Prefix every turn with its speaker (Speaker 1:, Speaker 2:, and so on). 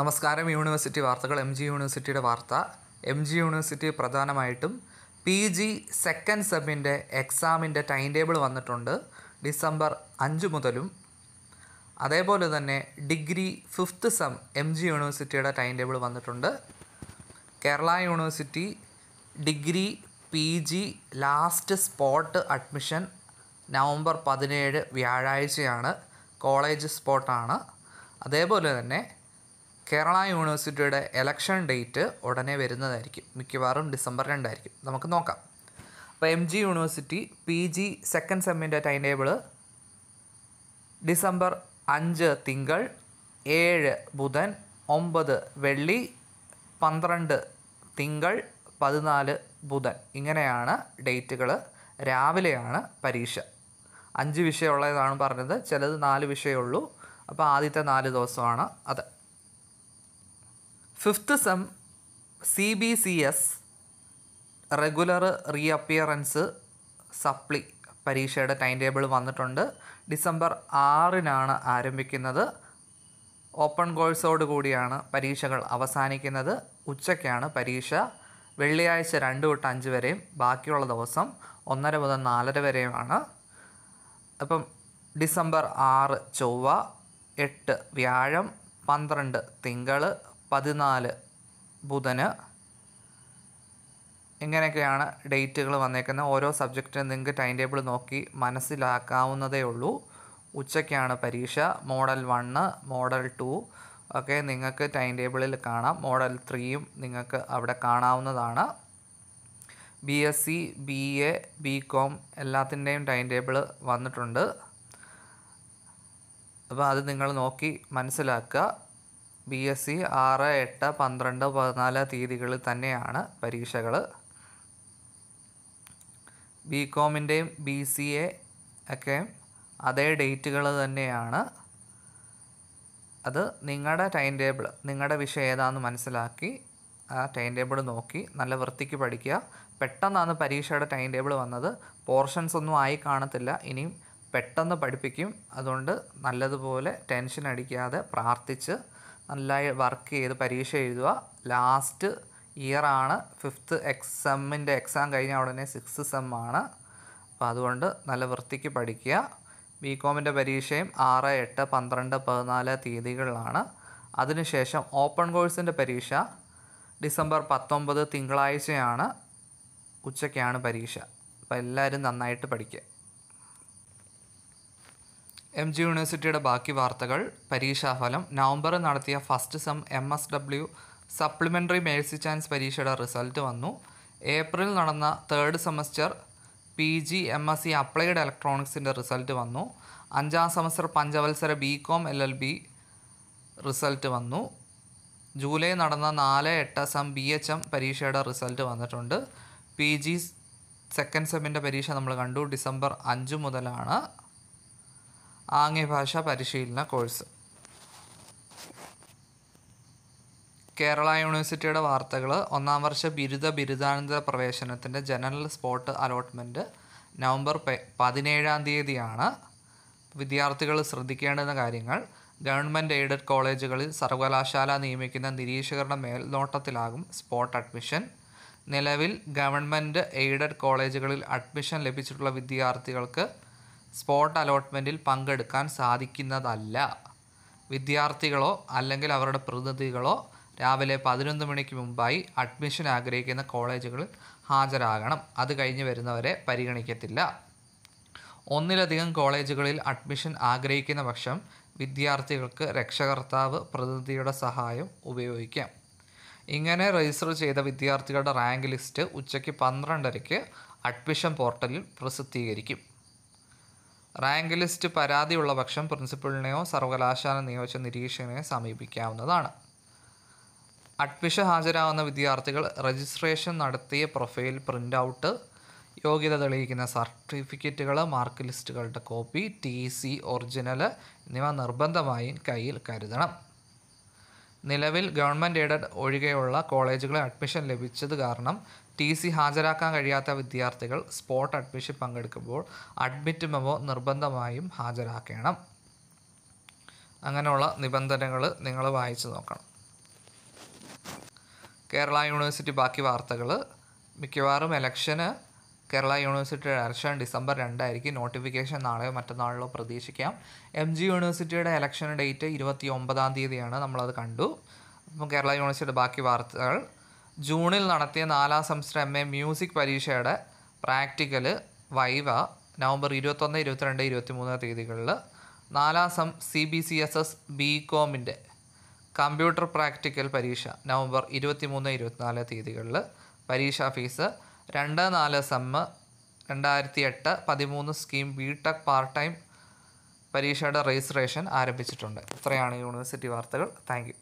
Speaker 1: നമസ്കാരം യൂണിവേഴ്സിറ്റി വാർത്തകൾ M G യൂണിവേഴ്സിറ്റിയുടെ വാർത്ത എം ജി യൂണിവേഴ്സിറ്റി പ്രധാനമായിട്ടും പി ജി സെക്കൻഡ് സെമ്മിൻ്റെ എക്സാമിൻ്റെ ടൈം ടേബിൾ വന്നിട്ടുണ്ട് ഡിസംബർ അഞ്ച് മുതലും അതേപോലെ തന്നെ degree fifth sem M G യൂണിവേഴ്സിറ്റിയുടെ ടൈം ടേബിൾ വന്നിട്ടുണ്ട് Kerala university degree P G last spot admission November പതിനേഴ് വ്യാഴാഴ്ചയാണ് കോളേജ് സ്പോട്ടാണ് അതേപോലെ തന്നെ കേരള യൂണിവേഴ്സിറ്റിയുടെ എലക്ഷൻ ഡേറ്റ് ഉടനെ വരുന്നതായിരിക്കും മിക്കവാറും ഡിസംബർ രണ്ടായിരിക്കും നമുക്ക് നോക്കാം അപ്പോൾ M G university P G second സെമ്മിൻ്റെ ടൈം ടേബിള് ഡിസംബർ അഞ്ച് തിങ്കൾ ഏഴ് ബുധൻ ഒമ്പത് വെള്ളി പന്ത്രണ്ട് തിങ്കൾ പതിനാല് ബുധൻ ഇങ്ങനെയാണ് ഡേറ്റുകൾ രാവിലെയാണ് പരീക്ഷ അഞ്ച് വിഷയമുള്ളതാണ് പറഞ്ഞത് ചിലത് നാല് വിഷയമുള്ളൂ അപ്പോൾ ആദ്യത്തെ നാല് ദിവസമാണ് അത് fifth sem C B C S regular reappearance സപ്ലി പരീക്ഷയുടെ ടൈം ടേബിൾ വന്നിട്ടുണ്ട് ഡിസംബർ ആറിനാണ് ആരംഭിക്കുന്നത് ഓപ്പൺ കോഴ്സോട് കൂടിയാണ് പരീക്ഷകൾ അവസാനിക്കുന്നത് ഉച്ചയ്ക്കാണ് പരീക്ഷ വെള്ളിയാഴ്ച രണ്ട് തൊട്ട് അഞ്ച് വരെയും ബാക്കിയുള്ള ദിവസം ഒന്നര മുതൽ നാലര വരെയുമാണ് അപ്പം ഡിസംബർ ആറ് ചൊവ്വ എട്ട് വ്യാഴം പന്ത്രണ്ട് തിങ്കൾ പതിനാല് ബുധന് ഇങ്ങനെയൊക്കെയാണ് ഡേറ്റുകൾ വന്നേക്കുന്നത് ഓരോ സബ്ജക്റ്റിനും നിങ്ങൾക്ക് ടൈം ടേബിൾ നോക്കി മനസ്സിലാക്കാവുന്നതേ ഉള്ളൂ ഉച്ചയ്ക്കാണ് പരീക്ഷ മോഡൽ വണ്ണ് മോഡൽ ടു ഒക്കെ നിങ്ങൾക്ക് ടൈം ടേബിളിൽ കാണാം മോഡൽ ത്രീയും നിങ്ങൾക്ക് അവിടെ കാണാവുന്നതാണ് B S C B A B com എല്ലാത്തിൻ്റെയും ടൈം ടേബിൾ വന്നിട്ടുണ്ട് അപ്പോൾ അത് നിങ്ങൾ നോക്കി മനസ്സിലാക്കുക ബി എസ് സി ആറ് എട്ട് പന്ത്രണ്ട് പതിനാല് തീയതികളിൽ തന്നെയാണ് പരീക്ഷകൾ ബി കോമിൻ്റെയും ബി സി എ ഒക്കെ അതേ ഡേറ്റുകൾ തന്നെയാണ് അത് നിങ്ങളുടെ ടൈം ടേബിൾ നിങ്ങളുടെ വിഷയം ഏതാണെന്ന് മനസ്സിലാക്കി ആ ടൈം ടേബിൾ നോക്കി നല്ല വൃത്തിക്ക് പഠിക്കുക പെട്ടെന്നാണ് പരീക്ഷയുടെ ടൈം ടേബിൾ വന്നത് പോർഷൻസ് ഒന്നും ആയി കാണത്തില്ല ഇനിയും പെട്ടെന്ന് പഠിപ്പിക്കും അതുകൊണ്ട് നല്ലതുപോലെ ടെൻഷൻ അടിക്കാതെ പ്രാർത്ഥിച്ച് നല്ലതായി വർക്ക് ചെയ്ത് പരീക്ഷ എഴുതുക ലാസ്റ്റ് ഇയറാണ് ഫിഫ്ത്ത് എക്സാമിൻ്റെ എക്സാം കഴിഞ്ഞ ഉടനെ സിക്സ് സെമ്മാണ് അപ്പോൾ അതുകൊണ്ട് നല്ല വൃത്തിക്ക് പഠിക്കുക ബി കോമിൻ്റെ പരീക്ഷയും ആറ് എട്ട് പന്ത്രണ്ട് പതിനാല് തീയതികളിലാണ് അതിനുശേഷം ഓപ്പൺ കോഴ്സിൻ്റെ പരീക്ഷ ഡിസംബർ പത്തൊമ്പത് തിങ്കളാഴ്ചയാണ് ഉച്ചയ്ക്കാണ് പരീക്ഷ അപ്പോൾ എല്ലാവരും നന്നായിട്ട് പഠിക്കുക എം ജി യൂണിവേഴ്സിറ്റിയുടെ ബാക്കി വാർത്തകൾ പരീക്ഷാഫലം നവംബറിൽ നടത്തിയ first sem M S W supplementary mercy chance പരീക്ഷയുടെ റിസൾട്ട് വന്നു ഏപ്രിൽ നടന്ന third semester P G M S C applied ഇലക്ട്രോണിക്സിൻ്റെ റിസൾട്ട് വന്നു അഞ്ചാം സെമസ്റ്റർ പഞ്ചവത്സര B com L L B result വന്നു ജൂലൈ നടന്ന നാല് എട്ട് സെം ബി എച്ച് എം പരീക്ഷയുടെ റിസൾട്ട് വന്നിട്ടുണ്ട് പി ജി സെക്കൻഡ് സെമ്മിൻ്റെ പരീക്ഷ നമ്മൾ കണ്ടു ഡിസംബർ അഞ്ച് മുതലാണ് ആംഗ്യഭാഷ പരിശീലന കോഴ്സ് കേരള യൂണിവേഴ്സിറ്റിയുടെ വാർത്തകൾ ഒന്നാം വർഷ ബിരുദ ബിരുദാനന്തര പ്രവേശനത്തിൻ്റെ ജനറൽ സ്പോട്ട് അലോട്ട്മെൻറ്റ് നവംബർ പെ- പതിനേഴാം തീയതിയാണ് വിദ്യാർത്ഥികൾ ശ്രദ്ധിക്കേണ്ടുന്ന കാര്യങ്ങൾ ഗവൺമെൻറ് എയ്ഡഡ് കോളേജുകളിൽ സർവകലാശാല നിയമിക്കുന്ന നിരീക്ഷകരുടെ മേൽനോട്ടത്തിലാകും സ്പോട്ട് അഡ്മിഷൻ നിലവിൽ ഗവൺമെൻറ് എയ്ഡഡ് കോളേജുകളിൽ അഡ്മിഷൻ ലഭിച്ചിട്ടുള്ള വിദ്യാർത്ഥികൾക്ക് സ്പോട്ട് അലോട്ട്മെൻറ്റിൽ പങ്കെടുക്കാൻ സാധിക്കുന്നതല്ല വിദ്യാർത്ഥികളോ അല്ലെങ്കിൽ അവരുടെ പ്രതിനിധികളോ രാവിലെ പതിനൊന്ന് മണിക്ക് മുമ്പായി അഡ്മിഷൻ ആഗ്രഹിക്കുന്ന കോളേജുകളിൽ ഹാജരാകണം അത് കഴിഞ്ഞ് വരുന്നവരെ പരിഗണിക്കത്തില്ല ഒന്നിലധികം കോളേജുകളിൽ അഡ്മിഷൻ ആഗ്രഹിക്കുന്ന പക്ഷം വിദ്യാർത്ഥികൾക്ക് രക്ഷകർത്താവ് പ്രതിനിധിയുടെ സഹായം ഉപയോഗിക്കാം ഇങ്ങനെ രജിസ്റ്റർ ചെയ്ത വിദ്യാർത്ഥികളുടെ റാങ്ക് ലിസ്റ്റ് ഉച്ചയ്ക്ക് പന്ത്രണ്ടരയ്ക്ക് അഡ്മിഷൻ പോർട്ടലിൽ പ്രസിദ്ധീകരിക്കും റാങ്ക് ലിസ്റ്റ് പരാതിയുള്ള പക്ഷം പ്രിൻസിപ്പലിനെയോ സർവകലാശാല നിയോജിച്ച നിരീക്ഷകനെയോ സമീപിക്കാവുന്നതാണ് അഡ്മിഷൻ ഹാജരാകുന്ന വിദ്യാർത്ഥികൾ രജിസ്ട്രേഷൻ നടത്തിയ പ്രൊഫൈൽ പ്രിൻ്റ് ഔട്ട് യോഗ്യത തെളിയിക്കുന്ന സർട്ടിഫിക്കറ്റുകൾ മാർക്ക് ലിസ്റ്റുകളുടെ കോപ്പി ടി സി ഒറിജിനൽ എന്നിവ നിർബന്ധമായും കയ്യിൽ കരുതണം നിലവിൽ ഗവൺമെൻറ് എയ്ഡഡ് ഒഴികെയുള്ള കോളേജുകളിൽ അഡ്മിഷൻ ലഭിച്ചത് കാരണം ടി സി ഹാജരാക്കാൻ കഴിയാത്ത വിദ്യാർത്ഥികൾ സ്പോട്ട് അഡ്മിഷൻ പങ്കെടുക്കുമ്പോൾ അഡ്മിറ്റ് മെമ്മോ നിർബന്ധമായും ഹാജരാക്കണം അങ്ങനെയുള്ള നിബന്ധനകൾ നിങ്ങൾ വായിച്ചു നോക്കണം കേരള യൂണിവേഴ്സിറ്റി ബാക്കി വാർത്തകൾ മിക്കവാറും ഇലക്ഷന് കേരള യൂണിവേഴ്സിറ്റിയുടെ ഇലക്ഷൻ ഡിസംബർ രണ്ടായിരിക്കും നോട്ടിഫിക്കേഷൻ നാളെയോ മറ്റന്നാളിലോ പ്രതീക്ഷിക്കാം എം ജി യൂണിവേഴ്സിറ്റിയുടെ ഇലക്ഷൻ ഡേറ്റ് ഇരുപത്തി ഒമ്പതാം തീയതിയാണ് നമ്മളത് കണ്ടു അപ്പം കേരള യൂണിവേഴ്സിറ്റിയുടെ ബാക്കി വാർത്തകൾ ജൂണിൽ നടത്തിയ നാലാം സെമസ്റ്റർ എം എ മ്യൂസിക് പരീക്ഷയുടെ പ്രാക്ടിക്കൽ വൈവ നവംബർ ഇരുപത്തൊന്ന് ഇരുപത്തിരണ്ട് ഇരുപത്തിമൂന്ന് തീയതികളിൽ നാലാം sem C B C S S B കോമിൻ്റെ കമ്പ്യൂട്ടർ പ്രാക്ടിക്കൽ പരീക്ഷ നവംബർ ഇരുപത്തിമൂന്ന് ഇരുപത്തിനാല് തീയതികളിൽ പരീക്ഷാ ഫീസ് രണ്ട് നാല് സെമ്മ് രണ്ടായിരത്തി എട്ട് പതിമൂന്ന് scheme B tech part time പരീക്ഷയുടെ രജിസ്ട്രേഷൻ ആരംഭിച്ചിട്ടുണ്ട് ഇത്രയാണ് യൂണിവേഴ്സിറ്റി വാർത്തകൾ താങ്ക് യു